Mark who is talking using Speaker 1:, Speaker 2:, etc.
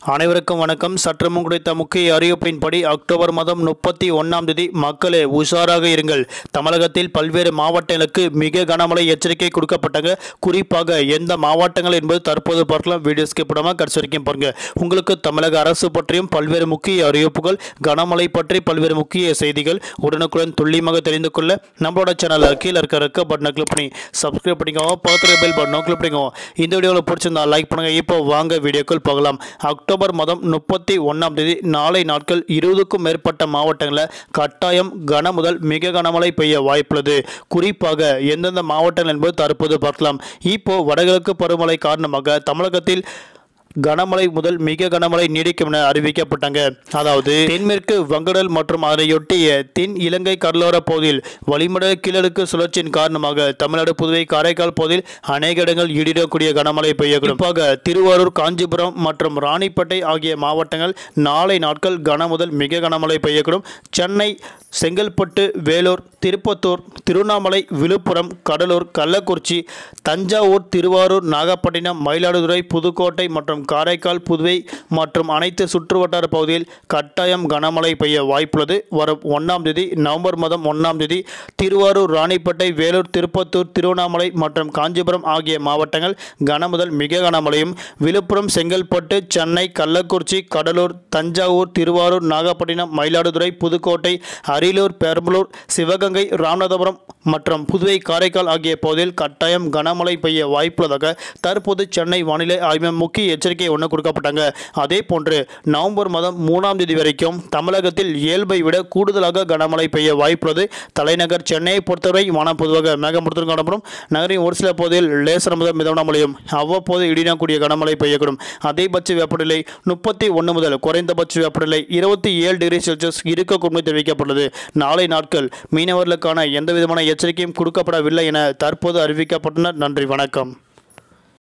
Speaker 1: அனைவருக்கும் வணக்கம் சற்று முன் கிடைத்த முக்கிய அறிவிப்பின்படி அக்டோபர் மாதம் முப்பத்தி ஒன்றாம் தேதி மக்களே உஷாராக இருங்கள் தமிழகத்தில் பல்வேறு மாவட்டங்களுக்கு மிக கனமழை எச்சரிக்கை கொடுக்கப்பட்டாங்க குறிப்பாக எந்த மாவட்டங்கள் என்பது தற்போது பார்க்கலாம் வீடியோ ஸ்கிப் பண்ணாமல் கடைசி வரைக்கும் பாருங்க உங்களுக்கு தமிழக அரசு பற்றியும் பல்வேறு முக்கிய அறிவிப்புகள் கனமழை பற்றி பல்வேறு முக்கிய செய்திகள் உடனுக்குடன் துல்லியமாக தெரிந்து கொள்ள நம்மளோட சேனலில் கீழே இருக்க இருக்க பட்டனை கிளிக் பண்ணி சப்ஸ்கிரைப் பண்ணிக்கோங்க பக்கத்தில் பெல் பட்டனை கிளிக் பண்ணிக்கோங்க இந்த வீடியோவில் பிடிச்சிருந்தா லைக் பண்ணுங்க இப்போ வாங்க வீடியோக்குள் போகலாம் அக்டோபர் மாதம் முப்பத்தி ஒன்றாம் தேதி நாளை நாட்கள் இருபதுக்கும் மேற்பட்ட மாவட்டங்களில் கட்டாயம் கன முதல் மிக கனமழை பெய்ய வாய்ப்புள்ளது குறிப்பாக எந்தெந்த மாவட்டங்கள் என்பது தற்போது பார்க்கலாம் இப்போ வடகிழக்கு பருவமழை காரணமாக தமிழகத்தில் கனமழை முதல் மிக கனமழை நீடிக்கும் என அறிவிக்கப்பட்டாங்க அதாவது தென்மேற்கு வங்கடல் மற்றும் அதனையொட்டிய தென் இலங்கை கடலோர பகுதியில் வளிமண்டல கீழடுக்கு சுழற்சியின் காரணமாக தமிழ்நாடு புதுவை காரைக்கால் பகுதியில் அநேக இடங்கள் இடிடக்கூடிய கனமழை பெய்யக்கூடும் குறிப்பாக திருவாரூர் காஞ்சிபுரம் மற்றும் ராணிப்பேட்டை ஆகிய மாவட்டங்கள் நாளை நாட்கள் கன முதல் மிக கனமழை பெய்யக்கூடும் சென்னை செங்கல்பட்டு வேலூர் திருப்பத்தூர் திருவண்ணாமலை விழுப்புரம் கடலூர் கள்ளக்குறிச்சி தஞ்சாவூர் திருவாரூர் நாகப்பட்டினம் மயிலாடுதுறை புதுக்கோட்டை மற்றும் காரைக்கால் புதுவை மற்றும் அனைத்து சுற்றுவட்டார பகுதியில் கட்டாயம் கனமழை பெய்ய வாய்ப்புள்ளது வரும் ஒன்றாம் தேதி நவம்பர் மாதம் ஒன்றாம் தேதி திருவாரூர் ராணிப்பேட்டை வேலூர் திருப்பத்தூர் திருவண்ணாமலை மற்றும் காஞ்சிபுரம் ஆகிய மாவட்டங்கள் கன முதல் மிக கனமழையும் விழுப்புரம் செங்கல்பட்டு சென்னை கள்ளக்குறிச்சி கடலூர் தஞ்சாவூர் திருவாரூர் நாகப்பட்டினம் மயிலாடுதுறை புதுக்கோட்டை அரியலூர் பெரம்பலூர் சிவகங்கை ராமநாதபுரம் மற்றும் புதுவை காரைக்கால் ஆகிய பகுதியில் கட்டாயம் கனமழை பெய்ய வாய்ப்புள்ளதாக தற்போது சென்னை வானிலை ஆய்வு முக்கிய எச்சரிக்கை ஒன்று கொடுக்கப்பட்டாங்க அதே போன்று நவம்பர் மாதம் மூணாம் தேதி வரைக்கும் தமிழகத்தில் இயல்பை விட கூடுதலாக கனமழை பெய்ய வாய்ப்புள்ளது தலைநகர் சென்னையை பொறுத்தவரை வானம் பொதுவாக மேகமூட்டத்துடன் காணப்படும் நகரின் ஒரு சில பகுதியில் லேசர் முதல் மிதமான மழையும் அவ்வப்போது இடினக்கூடிய கனமழை பெய்யக்கூடும் அதிகபட்ச வெப்பநிலை முப்பத்தி ஒன்று முதல் குறைந்தபட்ச வெப்பநிலை இருபத்தி ஏழு டிகிரி செல்சியஸ் இருக்கக்கூடும் தெரிவிக்கப்பட்டுள்ளது நாளை நாட்கள் மீனவர்களுக்கான எந்த விதமான எச்சரிக்கையும் கொடுக்கப்படவில்லை என தற்போது அறிவிக்கப்பட்டனர் நன்றி வணக்கம்